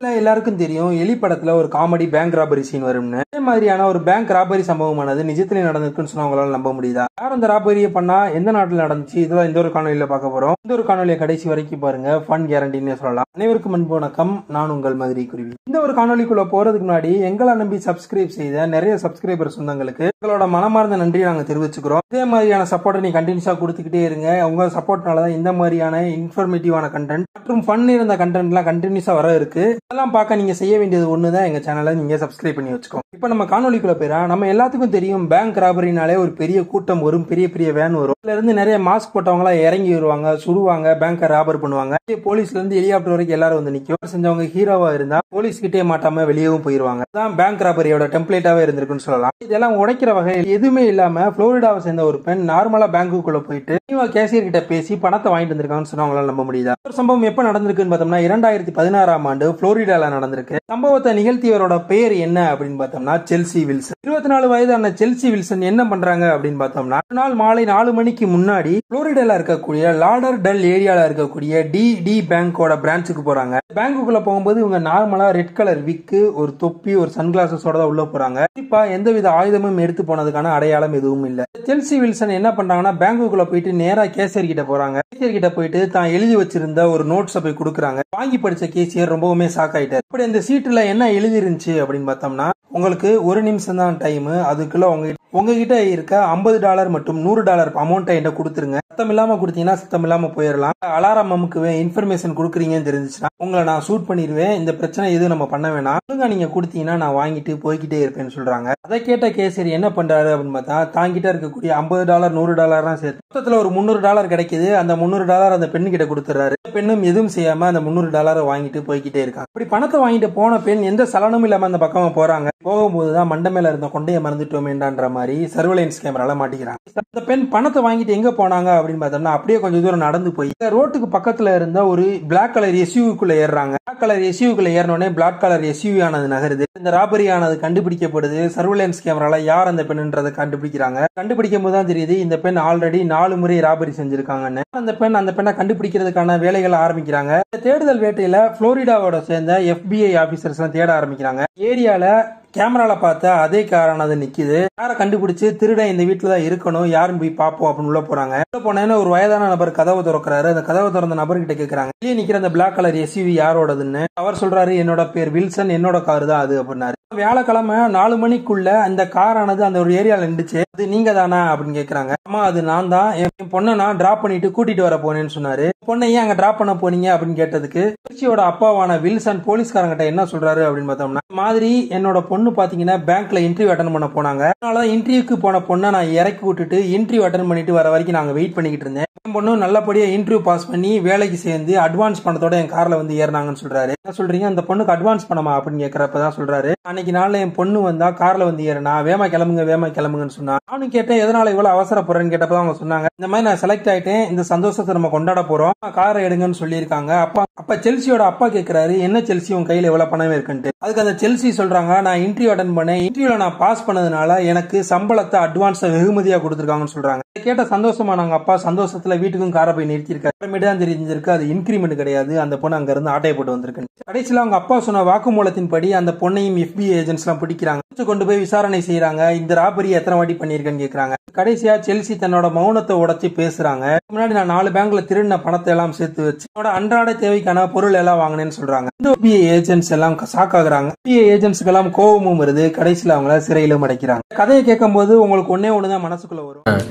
இல்ல எல்லாருக்கும் தெரியும் எலி படத்துல ஒரு காமெடி பேங்க் ராபரி சீன் வரும்னு அதே மாதிரியான ஒரு பேங்க் ராபரி சம்பவமானது நிஜத்திலே நடந்திருக்குன்னு சொன்னா உங்களால நம்ப முடியுதா யார் அந்த ராபரியை பண்ணா எந்த நாட்டில் நடந்துச்சு இதெல்லாம் இந்த ஒரு காணொலியில பார்க்க போறோம் இந்த ஒரு காணொலியை கடைசி வரைக்கும் பாருங்க ஃபன் கேரண்டின்னு சொல்லலாம் அனைவருக்கும் அன்பு வணக்கம் நான் உங்கள் மாதிரி குருவி இந்த ஒரு காணொலிக்குள்ள போறதுக்கு முன்னாடி எங்களை நம்பி சப்ஸ்கிரைப் செய்த நிறைய சப்ஸ்கிரைபர் சொந்தங்களுக்கு எங்களோட மனமார்ந்த நன்றி நாங்க தெரிவிச்சுக்கிறோம் இதே மாதிரியான சப்போர்ட்டை நீ கண்டினியூஸா கொடுத்துக்கிட்டே இருங்க உங்க சப்போர்ட்னால தான் இந்த மாதிரியான இன்ஃபர்மேட்டிவான கண்டென்ட் மற்றும் ஃபன் இருந்த கண்டென்ட்லாம் கண்டினியூஸா வர இருக்கு அதெல்லாம் பார்க்க நீங்க செய்ய வேண்டியது ஒண்ணுதான் எங்க சேனலை நீங்க சப்ஸ்கிரைப் பண்ணி வச்சுக்கோங்க இப்போ நம்ம காணொலிக்குள்ள போயிடா நம்ம எல்லாத்துக்கும் தெரியும் பேங்க் ராபரினாலே ஒரு பெரிய கூட்டம் வரும் பெரிய பெரிய வேன் வரும் இதுல இருந்து நிறைய மாஸ்க் போட்டவங்க இறங்கி வருவாங்க சுடுவாங்க பேங்கை ராபர் பண்ணுவாங்க போலீஸ்ல இருந்து ஹெலிகாப்டர் வரைக்கும் எல்லாரும் வந்து நிக்கும் செஞ்சவங்க ஹீரோவா இருந்தா போலீஸ் கிட்டே மாட்டாம வெளியவும் போயிருவாங்க அதான் பேங்க் ராபரியோட டெம்ப்ளேட்டாவே இருந்திருக்குன்னு சொல்லலாம் இதெல்லாம் உடைக்கிற வகையில் எதுவுமே இல்லாம புளோரிடாவை சேர்ந்த ஒரு பெண் நார்மலா பேங்குக்குள்ள போயிட்டு கேசியர் கிட்ட பேசி பணத்தை வாங்கிட்டு வந்திருக்காங்கன்னு சொன்னா அவங்களால நம்ப முடியுதா ஒரு சம்பவம் எப்ப நடந்திருக்குன்னு பார்த்தோம்னா இரண்டாயிரத்தி பதினாறாம் ஆண்டு புளோரிடால நடந்திருக்கு சம்பவத்தை நிகழ்த்தியவரோட பெயர் என்ன அப்படின்னு பார்த்தோம்னா செல்சி வில்சன் இருபத்தி நாலு வயதான செல்சி வில்சன் என்ன பண்றாங்க அப்படின்னு பார்த்தோம்னா ஒரு நாள் மாலை நாலு மணிக்கு முன்னாடி புளோரிடால இருக்கக்கூடிய லாடர் டல் ஏரியால இருக்கக்கூடிய டி டி பேங்கோட பிரான்ச்சுக்கு போறாங்க பேங்குக்குள்ள போகும்போது இவங்க நார்மலா ரெட் கலர் விக்கு ஒரு தொப்பி ஒரு சன்கிளாசஸோட தான் உள்ள போறாங்க குறிப்பா எந்தவித ஆயுதமும் எடுத்து போனதுக்கான அடையாளம் எதுவும் இல்ல செல்சி வில்சன் என்ன பண்றாங்கன்னா பேங்குக்குள்ள போயிட்டு நேரா கேசியர் கிட்ட போறாங்க கேசியர் கிட்ட போயிட்டு தான் எழுதி வச்சிருந்த ஒரு நோட்ஸை போய் கொடுக்குறாங்க வாங்கி படிச்ச கேசியர் ரொம்பவுமே ஷாக் ஆயிட்டாரு அப்படி அந்த சீட்டுல என்ன எழுதி இருந்துச்சு அப்படின்னு பார்த்தோம்னா உங்களுக்கு ஒரு நிமிஷம் தான் டைம் அதுக்குள்ள உங்க உங்ககிட்ட இருக்க ஐம்பது டாலர் மற்றும் நூறு டாலர் அமௌண்ட்டை என்கிட்ட கொடுத்துருங்க சத்தம் இல்லாம கொடுத்தீங்கன்னா சத்தம் இல்லாம போயிடலாம் அலாரம் அமுக்குவேன் இன்ஃபர்மேஷன் கொடுக்குறீங்கன்னு தெரிஞ்சுச்சுன்னா உங்களை நான் ஷூட் பண்ணிடுவேன் இந்த பிரச்சனை எதுவும் நம்ம பண்ண வேணாம் ஒழுங்கா நீங்க கொடுத்தீங்கன்னா நான் வாங்கிட்டு போய்கிட்டே இருப்பேன்னு சொல்றாங்க அதை கேட்ட கேசரி என்ன பண்றாரு அப்படின்னு பார்த்தா தாங்கிட்ட இருக்கக்கூடிய ஐம்பது டாலர் நூறு டாலர்லாம் சேர்த்து மொத்தத்துல ஒரு முந்நூறு டாலர் கிடைக்குது அந்த முந்நூறு டாலர் அந்த பெண்ணு கிட்ட கொடுத்துறாரு பெண்ணும் எதுவும் செய்யாம அந்த முந்நூறு டாலரை வாங்கிட்டு போய்கிட்டே இருக்காங்க இப்படி பணத்தை வாங்கிட்டு போன பெண் எந்த சலனமும் இல்லாம அந்த பக்கமா போறாங்க போகும்போதுதான் மண்டை மேல இருந்த கொண்டைய மறந்துட்டோமேண்டான்ற மாதிரி சர்வலைன்ஸ் கேமரால மாட்டிக்கிறாங்க அந்த பெண் பணத்தை வாங்கிட்டு எங்க போனாங்க அப்படின்னு பார்த்தோம்னா அப்படியே கொஞ்சம் தூரம் நடந்து போய் ரோட்டுக்கு பக்கத்துல இருந்த ஒரு பிளாக் கலர் எஸ்யூக்குள்ள ஏறுறாங்க பிளாக் கலர் எஸ்யூக்குள்ள ஏறினோடனே பிளாக் கலர் எஸ்யூ ஆனது நகருது இந்த ராபரி ஆனது கண்டுபிடிக்கப்படுது சர்வலைன்ஸ் கேமரால யார் அந்த பெண்ன்றதை கண்டுபிடிக்கிறாங்க கண்டுபிடிக்கும் போது தான் தெரியுது இந்த பெண் ஆல்ரெடி நாலு முறை ராபரி செஞ்சிருக்காங்கன்னு அந்த பெண் அந்த பெண்ணை கண்டுபிடிக்கிறதுக்கான வேலைகளை ஆரம்பிக்கிறாங்க இந்த தேடுதல் வேட்டையில புளோரிடாவோட சேர்ந்த எஃபிஐ ஆபீசர்ஸ் எல்லாம் தேட ஆரம்பிக்கிறாங்க ஏரியால கேமரால பார்த்த அதே காரானது நிக்குது யாரை கண்டுபிடிச்சு திருடன் இந்த வீட்டுல தான் இருக்கணும் யாரும் போய் பார்ப்போம் அப்படின்னு உள்ள போறாங்க உள்ள போனேன்னு ஒரு வயதான நபர் கதவை திறக்கிறாரு அந்த கதவை திறந்த நபர் கிட்ட கேக்குறாங்க வெளியே நிக்கிற அந்த பிளாக் கலர் எஸ்யூவி யாரோடதுன்னு அவர் சொல்றாரு என்னோட பேர் வில்சன் என்னோட கார் தான் அது அப்படின்னாரு வியாழக்கிழமை நாலு மணிக்குள்ள அந்த காரானது அந்த ஒரு ஏரியால நின்றுச்சு அது நீங்க தானா அப்படின்னு கேக்குறாங்க ஆமா அது நான் தான் என் பொண்ணை நான் டிராப் பண்ணிட்டு கூட்டிட்டு வர போனேன்னு சொன்னாரு பொண்ணை ஏன் அங்க டிராப் பண்ண போனீங்க அப்படின்னு கேட்டதுக்கு திருச்சியோட அப்பாவான வில்சன் போலீஸ்காரங்கிட்ட என்ன சொல்றாரு அப்படின்னு பார்த்தோம்னா இந்த மாதிரி என்னோட பொண்ணு பாத்தீங்கன்னா பேங்க்ல இன்டர்வியூ அட்டன் பண்ண போனாங்க அதனால இன்டர்வியூக்கு போன பொண்ணை நான் இறக்கி விட்டுட்டு இன்டர்வியூ அட்டன் பண்ணிட்டு வர வரைக்கும் நாங்க வெயிட் பண்ணிக்கிட்டு இருந்தேன் என் பொண்ணு நல்லபடியா இன்டர்வியூ பாஸ் பண்ணி வேலைக்கு சேர்ந்து அட்வான்ஸ் பணத்தோட என் கார்ல வந்து ஏறினாங்கன்னு சொல்றாரு என்ன சொல்றீங்க அந்த பொண்ணுக்கு அட்வான்ஸ் பணமா அப்படின்னு கேக்குறப்பதான் சொல்றாரு அன்னைக்கு நாள்ல என் பொண்ணு வந்தா கார்ல வந்து ஏறினா வேமா கிளம்புங்க வேமா கிளம்புங்கன்னு சொன்னா நானும் கேட்டேன் எதனால இவ்வளவு அவசரப்படுறேன்னு கேட்டப்பதான் அவங்க சொன்னாங்க இந்த மாதிரி நான் செலக்ட் ஆயிட்டேன் இந்த சந்தோஷத்தை நம்ம கொண்டாட போறோம் காரை எடுங்கன்னு சொல்லியிருக்காங்க அப்பா அப்ப செல்சியோட அப்பா கேக்குறாரு என்ன செல்சி உன் கையில எவ்வளவு பணம் இருக்குன்ட்டு அதுக்கு அந்த செல்சி சொல்றாங்க நான் இன்டர்வியூ அட்டன் பண்ணேன் இன்டர்வியூல நான் பாஸ் பண்ணதுனால எனக்கு சம்பளத்தை அட்வான்ஸ் வெகுமதியா கொடுத்துருக்காங்கன்னு சொல்றாங்க இதை கேட்ட சந்தோஷமா நாங்க அப்பா சந்தோஷத்துல வீட்டுக்கும் காரை போய் நிறுத்திருக்காரு அப்புறமேட்டு தான் தெரிஞ்சிருக்கு அது இன்கிரிமெண்ட் கிடையாது அந்த பொண்ணு அங்க இருந்து ஆட்டையை போட்டு வந்திருக்கு கடைசியில அவங்க அப்பா சொன்ன வாக்குமூலத்தின்படி அந்த பொண்ணையும் எஃபிஐ ஏஜென்ட்ஸ் எல்லாம் பிடிக்கிறாங்க பிடிச்சு கொண்டு போய் விசாரணை செய்யறாங்க இந்த ராபரி எத்தனை வாட்டி பண்ணிருக்கேன்னு கேக்குறாங்க கடைசியா செல்சி தன்னோட மௌனத்தை உடைச்சு பேசுறாங்க முன்னாடி நான் நாலு பேங்க்ல திருடின பணத்தை எல்லாம் சேர்த்து வச்சு என்னோட அன்றாட தேவைக்கான பொருள் எல்லாம் வாங்கினேன்னு சொல்றாங்க இந்த எஃபிஐ ஏஜென்ட்ஸ் எல்லாம் ஷாக் ஆகுறாங்க எஃபிஐ ஏஜென்ட்ஸ்க்கு எல்லாம் கோபமும் வருது கடைசியில அவங்கள சிறையிலும் அடைக்கிறாங்க கதையை கேட்கும் போது உங்களுக்கு ஒன்னே ஒண்ணுதான் மனசுக்குள்ள வரும்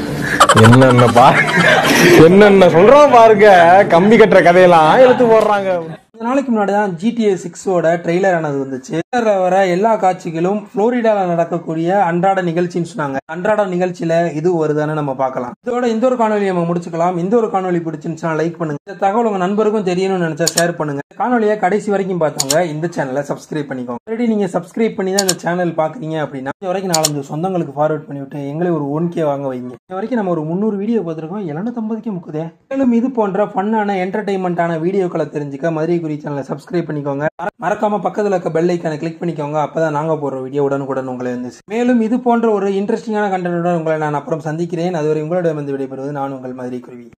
என்னென்ன பா என்னென்ன சொல்றான் பாருங்க கம்பி கட்டுற கதையெல்லாம் எடுத்து போடுறாங்க கொஞ்ச நாளைக்கு முன்னாடி தான் ஜிடிஏ சிக்ஸோட ட்ரெய்லர் ஆனது வந்துச்சு ட்ரெய்லர்ல வர எல்லா காட்சிகளும் புளோரிடால நடக்கக்கூடிய அன்றாட நிகழ்ச்சின்னு சொன்னாங்க அன்றாட நிகழ்ச்சியில இது வருதான்னு நம்ம பார்க்கலாம் இதோட இந்த ஒரு காணொலி நம்ம முடிச்சுக்கலாம் இந்த ஒரு காணொலி பிடிச்சிருந்துச்சுன்னா லைக் பண்ணுங்க இந்த தகவல் உங்க நண்பருக்கும் தெரியணும்னு நினைச்சா ஷேர் பண்ணுங்க காணொலியை கடைசி வரைக்கும் பார்த்தவங்க இந்த சேனலை சப்ஸ்கிரைப் பண்ணிக்கோங்க ஆல்ரெடி நீங்க சப்ஸ்கிரைப் பண்ணி தான் இந்த சேனல் பாக்குறீங்க அப்படின்னா இது வரைக்கும் நாலஞ்சு சொந்தங்களுக்கு ஃபார்வர்ட் பண்ணிவிட்டு எங்களை ஒரு ஒன் கே வாங்க வைங்க இது வரைக்கும் நம்ம ஒரு முந்நூறு வீடியோ பார்த்துருக்கோம் எழுநூத்தம்பதுக்கே முக்குதே மேலும் இது போன்ற ஃபன்னான என்டர்டைன்மெண்ட்டான வீடியோக்களை தெரிஞ்சுக்க மதுரை குறி சேனலை சப்ஸ்கிரைப் பண்ணிக்கோங்க மற- மறக்காம பக்கத்துல இருக்க பெல் ஐக்கானை கிளிக் பண்ணிக்கோங்க அப்பதான் நாங்க போடுற வீடியோ உடனுக்குடன் உங்களை வந்து சேரும். மேலும் இது போன்ற ஒரு இன்ட்ரெஸ்டிங்கான கண்டென்ட்டுடன் உங்களை நான் அப்புறம் சந்திக்கிறேன் அதுவரை உங்களிடம் வந்து விடைபெறுவது நான் உங்கள் மதுரை குருவி